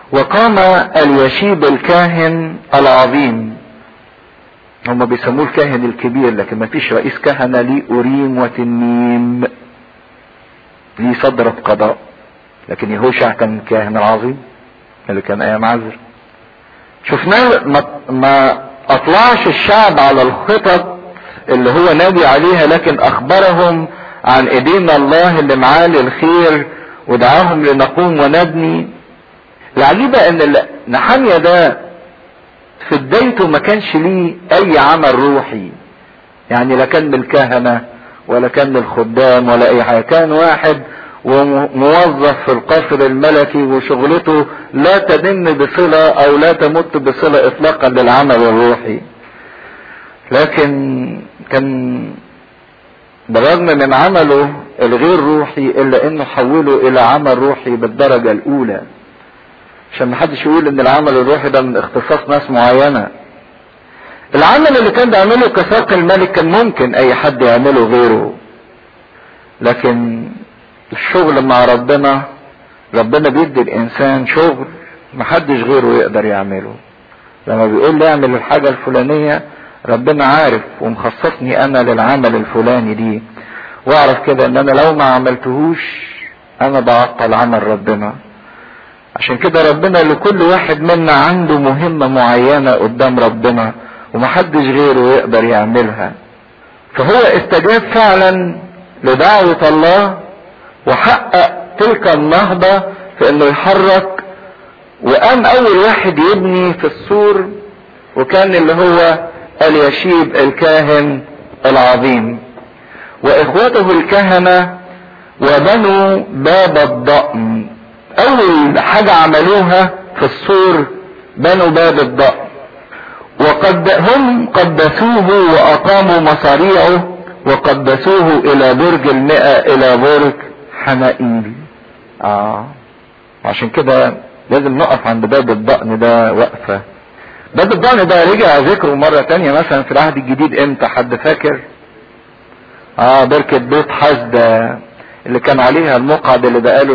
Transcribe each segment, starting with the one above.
وقام اليشيب الكاهن العظيم هم بيسموه الكاهن الكبير لكن ما فيش رئيس كهنة ليه أوريم وتنيم ليه صدرة قضاء لكن يهوشع كان الكاهن العظيم اللي كان ايام عزر شفناه ما, ما اطلعش الشعب على الخطط اللي هو نادي عليها لكن اخبرهم عن ايدينا الله اللي معاه للخير ودعاهم لنقوم ونبني العجيبة ان نحامية ده في بدايته ما كانش ليه اي عمل روحي يعني لا كان من الكهنة ولا كان من الخدام ولا اي حاجة كان واحد وموظف في القصر الملكي وشغلته لا تدن بصلة او لا تمت بصلة اطلاقا للعمل الروحي لكن كان بالرغم من عمله الغير روحي الا انه حوله الى عمل روحي بالدرجة الاولى عشان محدش يقول ان العمل الروحي ده من اختصاص ناس معينة العمل اللي كان بيعمله كساق الملك كان ممكن اي حد يعمله غيره لكن الشغل مع ربنا ربنا بيدي الانسان شغل محدش غيره يقدر يعمله لما بيقول لي اعمل الحاجة الفلانية ربنا عارف ومخصصني انا للعمل الفلاني دي واعرف كده ان انا لو ما عملتهوش انا بعطل عمل ربنا عشان كده ربنا لكل واحد منا عنده مهمة معينة قدام ربنا ومحدش غيره يقدر يعملها فهو استجاب فعلا لدعوة الله وحقق تلك النهضة في انه يحرك وقام اول واحد يبني في السور وكان اللي هو اليشيب الكاهن العظيم واخوته الكهنة وبنوا باب الضأن اول حاجة عملوها في السور بنوا باب الضأن وقد هم قدسوه واقاموا مصاريعه وقدسوه الى برج المئة الى برج حنائيل اه عشان كده لازم نقف عند باب الضأن ده وقفة باب الضأن ده رجع ذكره مرة تانية مثلا في العهد الجديد امتى حد فاكر اه بركة بيت حسدة اللي كان عليها المقعد اللي بقاله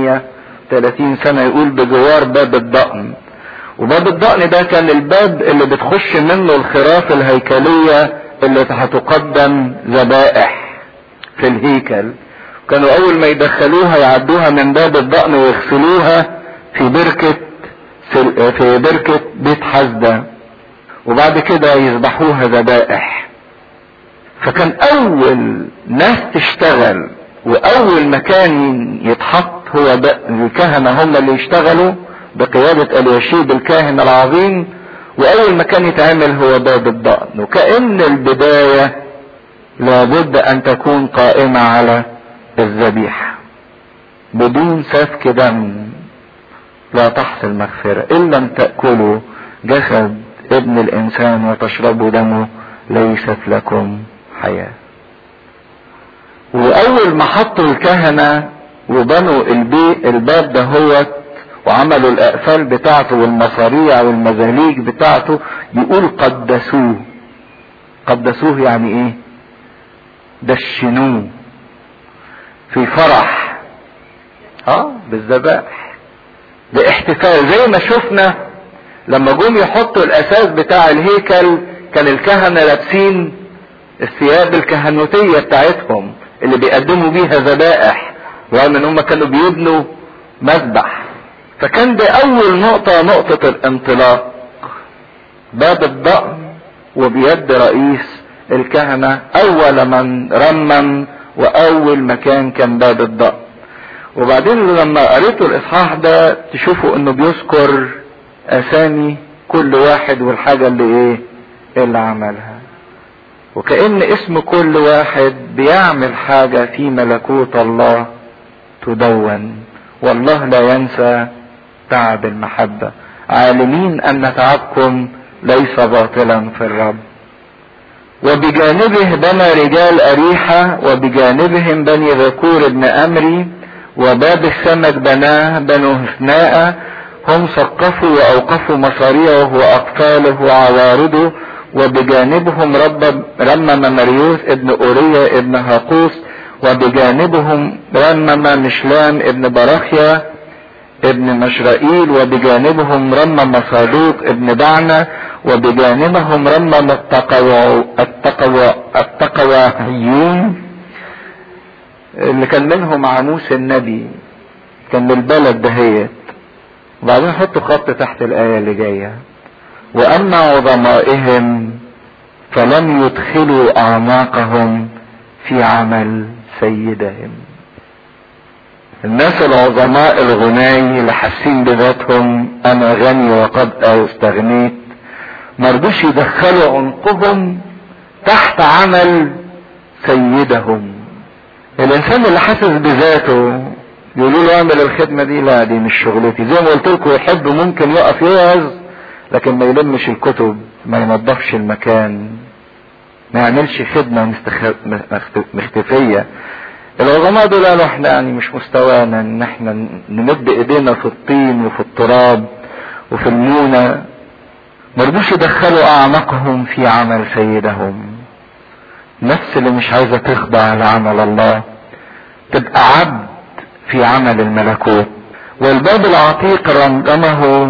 38 سنة يقول بجوار باب الضأن وباب الضأن ده كان الباب اللي بتخش منه الخراف الهيكلية اللي هتقدم ذبائح في الهيكل كانوا اول ما يدخلوها يعدوها من باب الضأن ويغسلوها في بركة في بركة بيت حسدة وبعد كده يذبحوها ذبائح فكان اول ناس تشتغل واول مكان يتحط هو الكهنة هم اللي يشتغلوا بقيادة اليشيب الكاهن العظيم واول مكان يتعمل هو باب الضأن وكأن البداية لابد ان تكون قائمة على الذبيحة بدون سفك دم لا تحصل مغفرة ان لم تأكلوا جسد ابن الانسان وتشربوا دمه ليست لكم حياة واول ما حطوا الكهنة وبنوا البيت الباب ده هو وعملوا الاقفال بتاعته والمصاريع والمزاليج بتاعته يقول قدسوه قدسوه يعني ايه دشنوه في فرح اه بالذبائح باحتفال زي ما شفنا لما جم يحطوا الاساس بتاع الهيكل كان الكهنه لابسين الثياب الكهنوتيه بتاعتهم اللي بيقدموا بيها ذبائح رغم ان هم كانوا بيبنوا مذبح فكان ده اول نقطه نقطه الانطلاق باب الضأن وبيد رئيس الكهنه اول من رمم واول مكان كان باب الضأن وبعدين لما قريتوا الاصحاح ده تشوفوا انه بيذكر اسامي كل واحد والحاجة اللي ايه اللي عملها وكأن اسم كل واحد بيعمل حاجة في ملكوت الله تدون والله لا ينسى تعب المحبة عالمين ان تعبكم ليس باطلا في الرب وبجانبه بنى رجال أريحة وبجانبهم بني ذكور ابن أمري وباب السمك بناه بنو هثناء هم سقفوا وأوقفوا مصاريعه وأقفاله وعوارضه وبجانبهم رب رمم مريوث ابن أوريا ابن هاقوس وبجانبهم رمم مشلام ابن براخيا ابن مشرائيل وبجانبهم رمم صادوق ابن بعنة وبجانبهم رمم التقوى التقوى التقواهيون اللي كان منهم عاموس النبي كان من البلد دهيت وبعدين حطوا خط تحت الآية اللي جاية وأما عظمائهم فلم يدخلوا أعماقهم في عمل سيدهم الناس العظماء الغناي اللي حاسين بذاتهم انا غني وقد استغنيت مرضوش يدخلوا عنقهم تحت عمل سيدهم الانسان اللي حاسس بذاته يقولوا له اعمل الخدمه دي لا دي مش شغلتي زي ما قلت لكم يحب ممكن يقف يوعظ لكن ما يلمش الكتب ما ينظفش المكان ما يعملش خدمه مستخ... مختفيه العظماء دول قالوا احنا يعني مش مستوانا ان احنا نمد ايدينا في الطين وفي التراب وفي المونة مرضوش يدخلوا اعماقهم في عمل سيدهم نفس اللي مش عايزة تخضع لعمل الله تبقى عبد في عمل الملكوت والباب العتيق رمضمه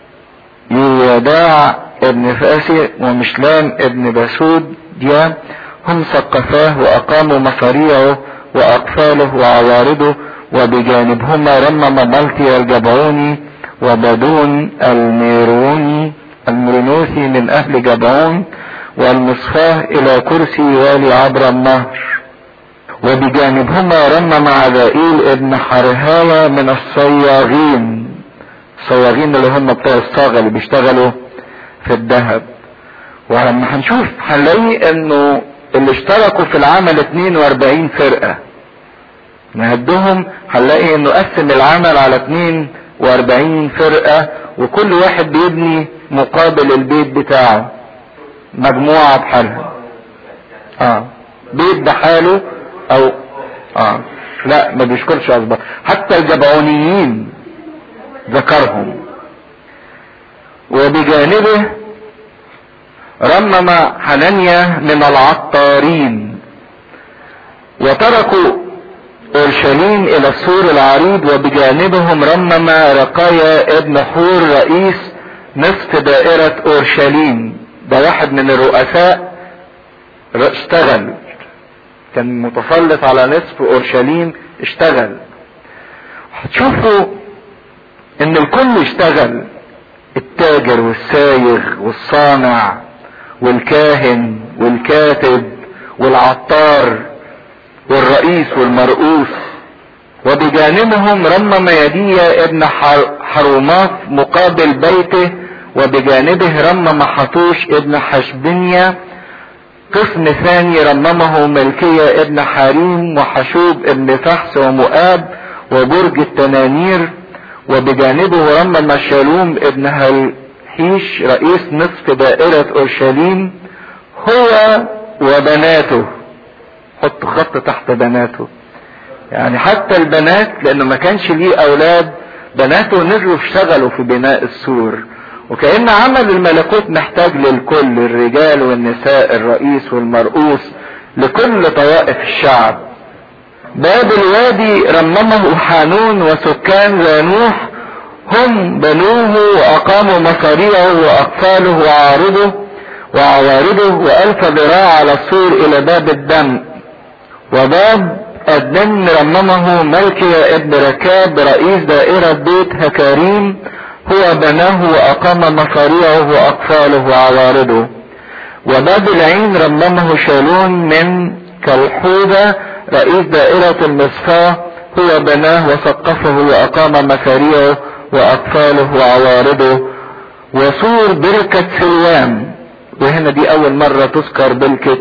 يوداع ابن فاسي ومشلام ابن باسود ديا هم ثقفاه واقاموا مصاريعه واقفاله وعوارضه وبجانبهما رمم ملتي الجبعوني وبدون الميروني المرنوثي من اهل جبعون والمصفاه الى كرسي والي عبر النهر وبجانبهما رمم عذائيل ابن حرهاية من الصياغين الصياغين اللي هم بتوع الصاغة اللي بيشتغلوا في الذهب ولما هنشوف هنلاقي انه اللي اشتركوا في العمل 42 فرقة نهدهم هنلاقي انه قسم العمل على 42 فرقة وكل واحد بيبني مقابل البيت بتاعه مجموعة بحالها اه بيت بحاله او اه لا ما بيشكرش اصبر حتى الجبعونيين ذكرهم وبجانبه رمم حنانيا من العطارين وتركوا اورشليم الى السور العريض وبجانبهم رمم رقايا ابن حور رئيس نصف دائرة اورشليم ده واحد من الرؤساء اشتغل كان متسلط على نصف اورشليم اشتغل هتشوفوا ان الكل اشتغل التاجر والسايغ والصانع والكاهن والكاتب والعطار والرئيس والمرؤوس وبجانبهم رمم يديا ابن حروماف مقابل بيته وبجانبه رمم حطوش ابن حشبنيا قسم ثاني رممه ملكية ابن حريم وحشوب ابن فحس ومؤاب وبرج التنانير وبجانبه رمم شالوم ابن هلحيش رئيس نصف دائرة اورشليم هو وبناته حط خط تحت بناته يعني حتى البنات لانه ما كانش ليه اولاد بناته نزلوا اشتغلوا في بناء السور وكأن عمل الملكوت محتاج للكل الرجال والنساء الرئيس والمرؤوس لكل طوائف الشعب باب الوادي رممه حانون وسكان زانوح هم بنوه واقاموا مصاريعه واقفاله وعارضه وعوارضه والف ذراع على السور الى باب الدم وباب الدم رممه ملكي ابن ركاب رئيس دائرة بيت هكاريم هو بناه واقام مصاريعه واقفاله وعوارضه وباب العين رممه شالون من كالحوذة رئيس دائرة المصفاة هو بناه وثقفه واقام مصاريعه واقفاله وعوارضه وسور بركة سلوان وهنا دي اول مرة تذكر بركة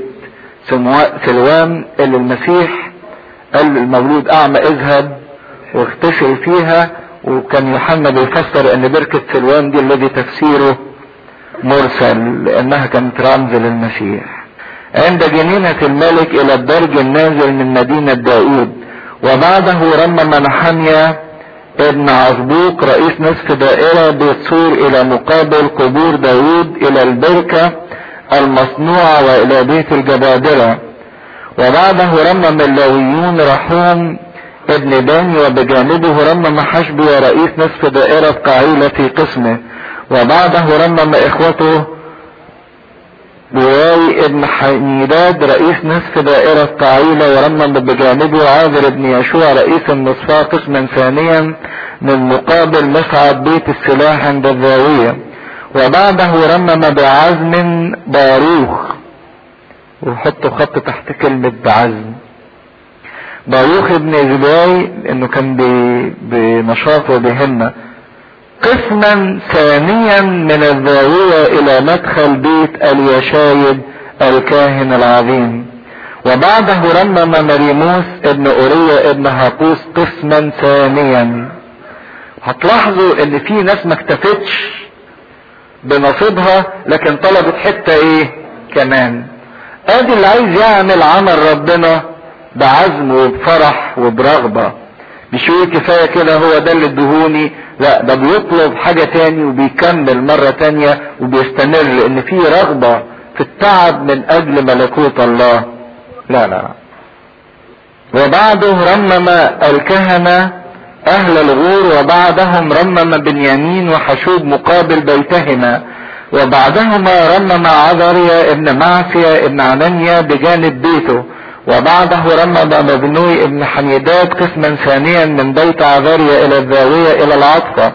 سلوان اللي المسيح قال للمولود اعمى اذهب واغتسل فيها وكان يوحنا بيفسر ان بركة سلوان دي الذي تفسيره مرسل لانها كانت رمز للمسيح عند جنينة الملك الى الدرج النازل من مدينة داود وبعده رمم نحميا ابن عزبوق رئيس نصف دائرة بيت سور الى مقابل قبور داود الى البركة المصنوعة والى بيت الجبابرة وبعده رمم اللاويون رحوم ابن باني وبجانبه رمم حشبي ورئيس نصف دائرة قعيلة في قسمه وبعده رمم اخوته بواي ابن حميداد رئيس نصف دائرة قعيلة ورمم بجانبه عاذر ابن يشوع رئيس النصفاء قسما ثانيا من مقابل مسعد بيت السلاح عند الزاوية وبعده رمم بعزم باروخ وحطوا خط تحت كلمة بعزم باروخ ابن زباي انه كان بنشاط وبهمة قسما ثانيا من الزاوية الى مدخل بيت اليشايب الكاهن العظيم وبعده رمم مريموس ابن اوريا ابن هاقوس قسما ثانيا هتلاحظوا ان في ناس ما اكتفتش بنصيبها لكن طلبت حتة ايه كمان ادي اللي عايز يعمل عمل ربنا بعزم وبفرح وبرغبة مش يقول كفاية كده هو ده اللي ادهوني لا ده بيطلب حاجة تاني وبيكمل مرة تانية وبيستمر لان في رغبة في التعب من اجل ملكوت الله لا لا وبعده رمم الكهنة اهل الغور وبعدهم رمم بنيامين وحشوب مقابل بيتهما وبعدهما رمم عذريا ابن معسيا ابن عنانيا بجانب بيته وبعده رمم مبنوي ابن حميدات قسما ثانيا من بيت عذريا الى الزاوية الى العطفة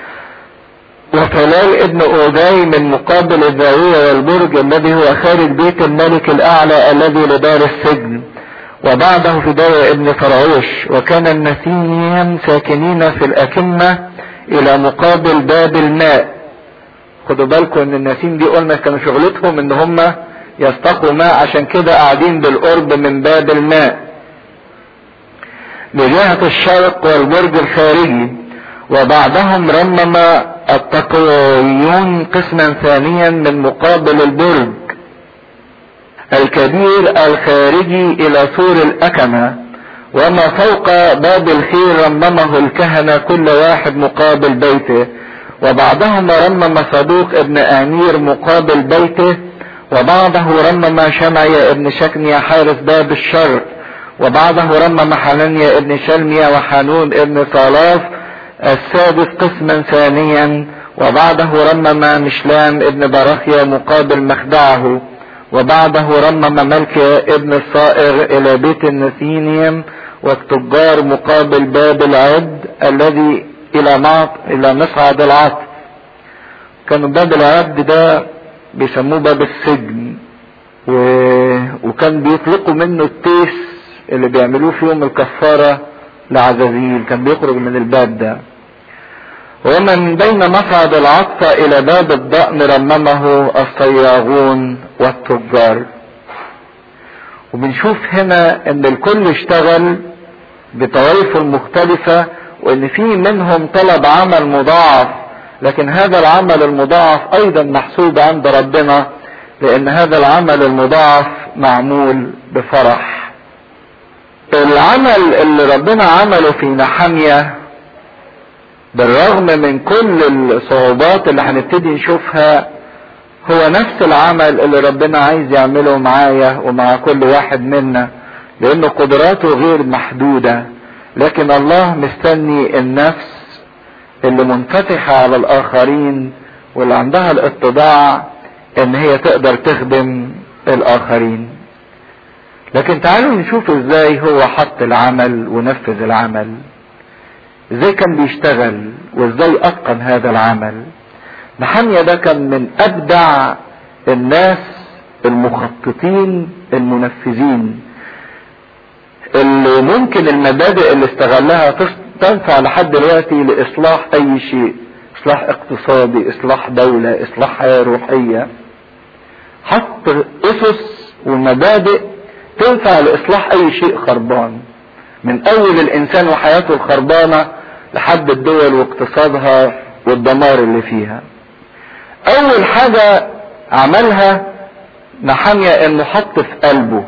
وفلال ابن اوداي من مقابل الزاوية والبرج الذي هو خارج بيت الملك الاعلى الذي لدار السجن وبعده فداية ابن فرعوش وكان النسيم ساكنين في الأكمة إلى مقابل باب الماء خدوا بالكم ان النسيم دي قلنا كانوا شغلتهم ان هم يستقوا ماء عشان كده قاعدين بالقرب من باب الماء بجهة الشرق والبرج الخارجي وبعدهم رمم التقويون قسما ثانيا من مقابل البرج الكبير الخارجي الى سور الاكمة وما فوق باب الخير رممه الكهنة كل واحد مقابل بيته وبعضهما رمم صدوق ابن امير مقابل بيته وبعضه رمم شمعي ابن شكنيا حارس باب الشرق وبعضه رمم حنانيا ابن شلميا وحانون ابن صالاف السادس قسما ثانيا وبعده رمم مشلام ابن براخيا مقابل مخدعه وبعده رمم ملك ابن الصائغ الى بيت النسينيم والتجار مقابل باب العد الذي الى معط الى مصعد العطف كان باب العد ده بيسموه باب السجن و... وكان بيطلقوا منه التيس اللي بيعملوه في يوم الكفارة لعزازيل كان بيخرج من الباب ده ومن بين مصعد العطفة الى باب الضأن رممه الصياغون والتجار وبنشوف هنا ان الكل اشتغل بطوائف مختلفة وان في منهم طلب عمل مضاعف لكن هذا العمل المضاعف ايضا محسوب عند ربنا لان هذا العمل المضاعف معمول بفرح العمل اللي ربنا عمله في نحمية بالرغم من كل الصعوبات اللي هنبتدي نشوفها هو نفس العمل اللي ربنا عايز يعمله معايا ومع كل واحد منا لان قدراته غير محدودة لكن الله مستني النفس اللي منفتحة على الاخرين واللي عندها الاتضاع ان هي تقدر تخدم الاخرين لكن تعالوا نشوف ازاي هو حط العمل ونفذ العمل ازاي كان بيشتغل وازاي اتقن هذا العمل محامية ده كان من ابدع الناس المخططين المنفذين اللي ممكن المبادئ اللي استغلها تنفع لحد دلوقتي لاصلاح اي شيء اصلاح اقتصادي اصلاح دولة اصلاح حياة روحية حط اسس ومبادئ تنفع لاصلاح اي شيء خربان من اول الانسان وحياته الخربانة لحد الدول واقتصادها والدمار اللي فيها اول حاجة عملها نحمية انه حط في قلبه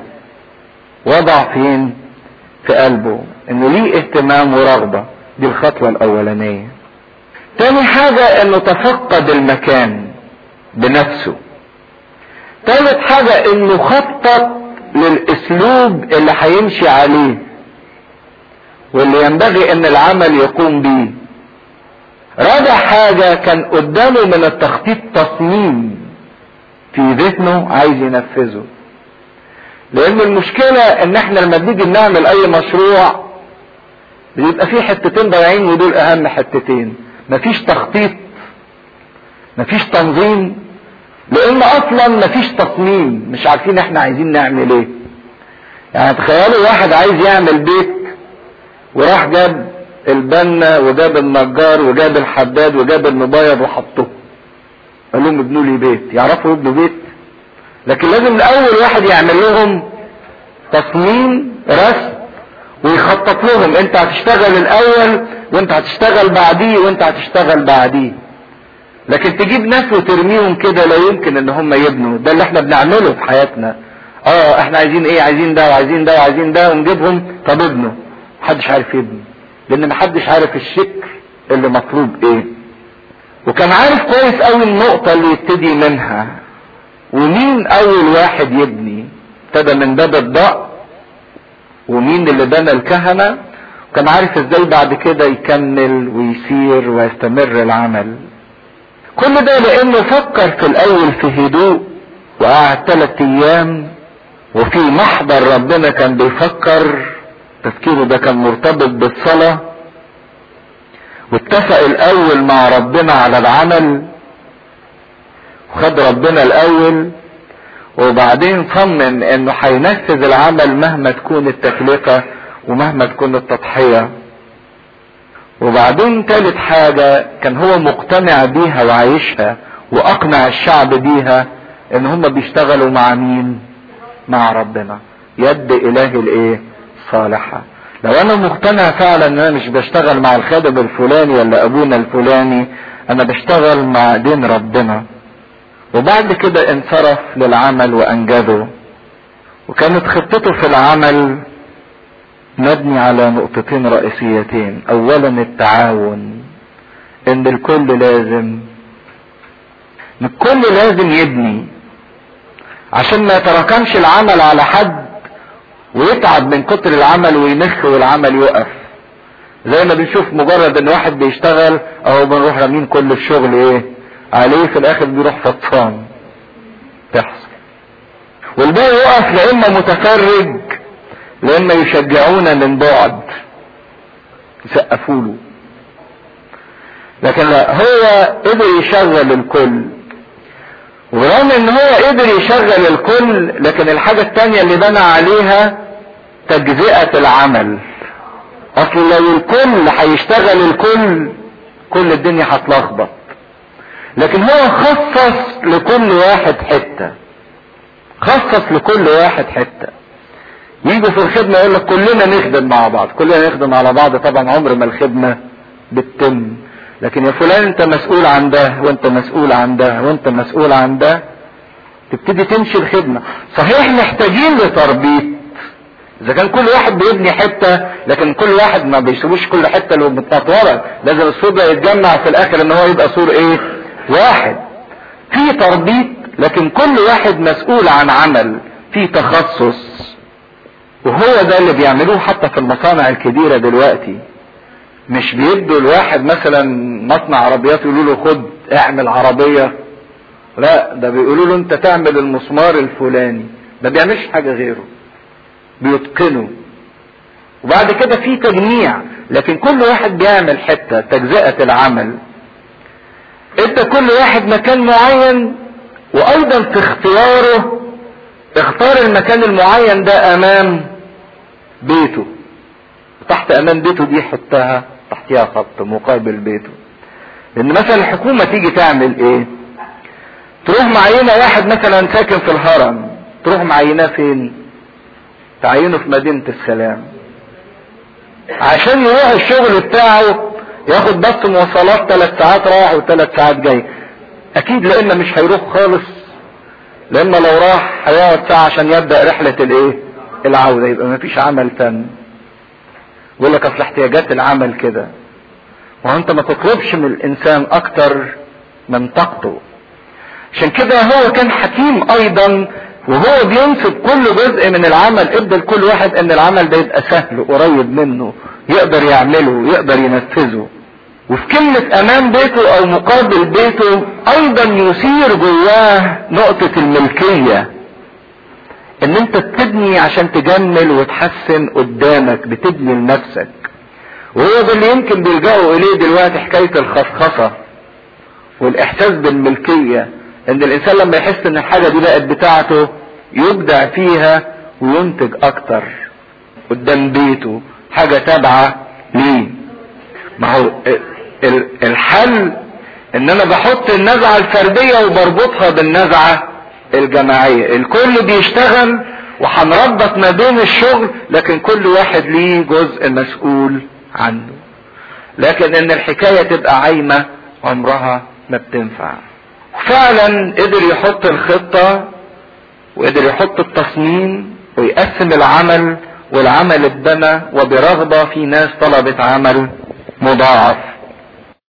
وضع فين في قلبه انه ليه اهتمام ورغبة دي الخطوة الاولانية تاني حاجة انه تفقد المكان بنفسه تالت حاجة انه خطط للاسلوب اللي هيمشي عليه واللي ينبغي ان العمل يقوم به رابع حاجة كان قدامه من التخطيط تصميم في ذهنه عايز ينفذه لان المشكلة ان احنا لما بنيجي نعمل اي مشروع بيبقى فيه حتتين ضايعين ودول اهم حتتين مفيش تخطيط مفيش تنظيم لان اصلا مفيش تصميم مش عارفين احنا عايزين نعمل ايه يعني تخيلوا واحد عايز يعمل بيت وراح جاب البنا وجاب النجار وجاب الحداد وجاب المبيض وحطه قال لهم ابنوا لي بيت يعرفوا يبنوا بيت لكن لازم الاول واحد يعمل لهم تصميم رسم ويخطط لهم انت هتشتغل الاول وانت هتشتغل بعديه وانت هتشتغل بعديه لكن تجيب ناس وترميهم كده لا يمكن ان هم يبنوا ده اللي احنا بنعمله في حياتنا اه احنا عايزين ايه عايزين ده وعايزين ده وعايزين ده ونجيبهم طب ابنوا محدش عارف يبني لان محدش عارف الشكل اللي مطلوب ايه وكان عارف كويس قوي النقطة اللي يبتدي منها ومين اول واحد يبني ابتدى من باب الضاء ومين اللي بنى الكهنة وكان عارف ازاي بعد كده يكمل ويسير ويستمر العمل كل ده لانه فكر في الاول في هدوء وقعد ثلاث ايام وفي محضر ربنا كان بيفكر تفكيره ده كان مرتبط بالصلاة واتفق الاول مع ربنا على العمل وخد ربنا الاول وبعدين صمم انه هينفذ العمل مهما تكون التكلفة ومهما تكون التضحية وبعدين تالت حاجة كان هو مقتنع بيها وعايشها واقنع الشعب بيها ان هم بيشتغلوا مع مين مع ربنا يد اله الايه صالحة لو انا مقتنع فعلا ان انا مش بشتغل مع الخادم الفلاني ولا ابونا الفلاني انا بشتغل مع دين ربنا وبعد كده انصرف للعمل وانجزه وكانت خطته في العمل مبني على نقطتين رئيسيتين اولا التعاون ان الكل لازم الكل لازم يبني عشان ما يتراكمش العمل على حد ويتعب من كتر العمل وينخ والعمل يقف زي ما بنشوف مجرد ان واحد بيشتغل او بنروح رامين كل الشغل ايه عليه في الاخر بيروح فطفان تحصل والباقي يقف لا اما متفرج لا اما يشجعونا من بعد يسقفوا له لكن لا هو قدر يشغل الكل ورغم ان هو قدر يشغل الكل لكن الحاجة التانية اللي بنى عليها تجزئة العمل اصل لو الكل هيشتغل الكل كل الدنيا هتلخبط لكن هو خصص لكل واحد حتة خصص لكل واحد حتة يجوا في الخدمة يقول لك كلنا نخدم مع بعض كلنا نخدم على بعض طبعا عمر ما الخدمة بتتم لكن يا فلان انت مسؤول عن ده وانت مسؤول عن ده وانت مسؤول عن ده تبتدي تمشي الخدمة صحيح محتاجين لتربيط اذا كان كل واحد بيبني حتة لكن كل واحد ما بيسيبوش كل حتة اللي متطورة لازم السور ده يتجمع في الاخر ان هو يبقى سور ايه واحد في تربيط لكن كل واحد مسؤول عن عمل في تخصص وهو ده اللي بيعملوه حتى في المصانع الكبيرة دلوقتي مش بيدوا الواحد مثلا مصنع عربيات يقولوا له خد اعمل عربية لا ده بيقولوا له انت تعمل المسمار الفلاني ده بيعملش حاجة غيره بيتقنه وبعد كده في تجميع لكن كل واحد بيعمل حتة تجزئة العمل ادى كل واحد مكان معين وايضا في اختياره اختار المكان المعين ده امام بيته تحت امان بيته دي حطها تحتها خط مقابل بيته لان مثلا الحكومة تيجي تعمل ايه تروح معينة واحد مثلا ساكن في الهرم تروح معيناه فين تعينه في مدينة السلام عشان يروح الشغل بتاعه ياخد بس مواصلات ثلاث ساعات رايح وثلاث ساعات جاي اكيد لان مش هيروح خالص لان لو راح هيقعد ساعة عشان يبدأ رحلة الايه العودة يبقى مفيش عمل تاني يقول لك اصل احتياجات العمل كده وانت انت ما تطلبش من الانسان اكتر من طاقته عشان كده هو كان حكيم ايضا وهو بينسب كل جزء من العمل ادى لكل واحد ان العمل ده يبقى سهل قريب منه يقدر يعمله يقدر ينفذه وفي كلمة أمام بيته أو مقابل بيته أيضا يثير جواه نقطة الملكية إن أنت بتبني عشان تجمل وتحسن قدامك بتبني لنفسك وهو ده اللي يمكن بيلجأوا إليه دلوقتي حكاية الخصخصة والإحساس بالملكية إن الإنسان لما يحس إن الحاجة دي بقت بتاعته يبدع فيها وينتج أكتر قدام بيته حاجة تابعة ليه ما هو الحل ان انا بحط النزعة الفردية وبربطها بالنزعة الجماعية الكل بيشتغل وهنربط ما بين الشغل لكن كل واحد ليه جزء مسؤول عنه لكن ان الحكاية تبقى عايمة عمرها ما بتنفع فعلا قدر يحط الخطة وقدر يحط التصميم ويقسم العمل والعمل اتبنى وبرغبة في ناس طلبت عمل مضاعف